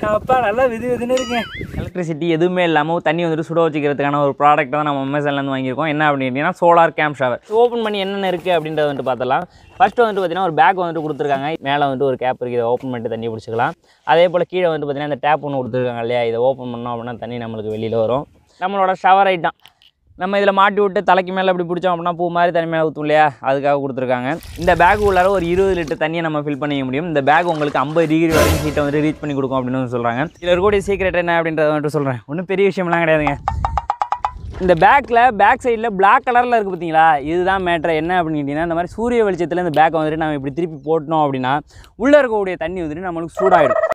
அப்பா நல்லா விது விதுன்னு இருக்கேன் எலக்ட்ரிசிட்டி எதுவுமே இல்லாமல் தண்ணி வந்துட்டு சுட வச்சுக்கிறதுக்கான ஒரு ப்ராடக்ட் தான் நம்ம அமேசான்லேருந்து வாங்கியிருக்கோம் என்ன அப்படின்னு சோலார் கேம்ப் ஷவர் ஓப்பன் பண்ணி என்னென்ன இருக்குது அப்படின்றத வந்துட்டு பார்த்தலாம் ஃபஸ்ட்டு வந்துட்டு பார்த்தீங்கன்னா ஒரு பேக் வந்துட்டு கொடுத்துருக்காங்க மேலே வந்துட்டு ஒரு கேப் இருக்குது இதை ஓப்பன் பண்ணிட்டு தண்ணி பிடிச்சிக்கலாம் அதே போல் கீழே வந்து பார்த்தீங்கன்னா இந்த டேப் ஒன்று கொடுத்துருக்காங்க இல்லையா இதை ஓப்பன் பண்ணோம் அப்படின்னா தண்ணி நம்மளுக்கு வெளியில் வரும் நம்மளோட ஷவர் ஐட்டம் நம்ம இதில் மாட்டி விட்டு தலைக்கு மேலே இப்படி பிடிச்சோம் அப்படின்னா பூ மாதிரி தண்ணி மேலே ஊற்றும் இல்லையா அதுக்காக கொடுத்துருக்காங்க இந்த பேக் உள்ளார ஒரு இருபது லிட்டர் தண்ணியை நம்ம ஃபில் பண்ணிக்க முடியும் இந்த பேக் உங்களுக்கு ஐம்பது டிகிரி வரைக்கும் ஹீட்டை வந்து ரீச் பண்ணி கொடுக்கும் அப்படின்னு வந்து சொல்கிறாங்க இதில் இருக்கக்கூடிய சீக்ரெட் என்ன அப்படின்றத வந்துட்டு சொல்கிறேன் ஒன்றும் பெரிய விஷயம்லாம் கிடையாதுங்க இந்த பேக்கில் பேக் சைடில் Black கலரில் இருக்குது பார்த்தீங்களா இதுதான் மேட்ரு என்ன அப்படின்னு கேட்டிங்கன்னா இந்த மாதிரி சூரிய வெளிச்சத்தில் இந்த பேக்கை வந்துட்டு நம்ம இப்படி திருப்பி போட்டோம் அப்படின்னா உள்ளே இருக்கக்கூடிய தண்ணி வந்துட்டு நம்மளுக்கு சூடாயிடும்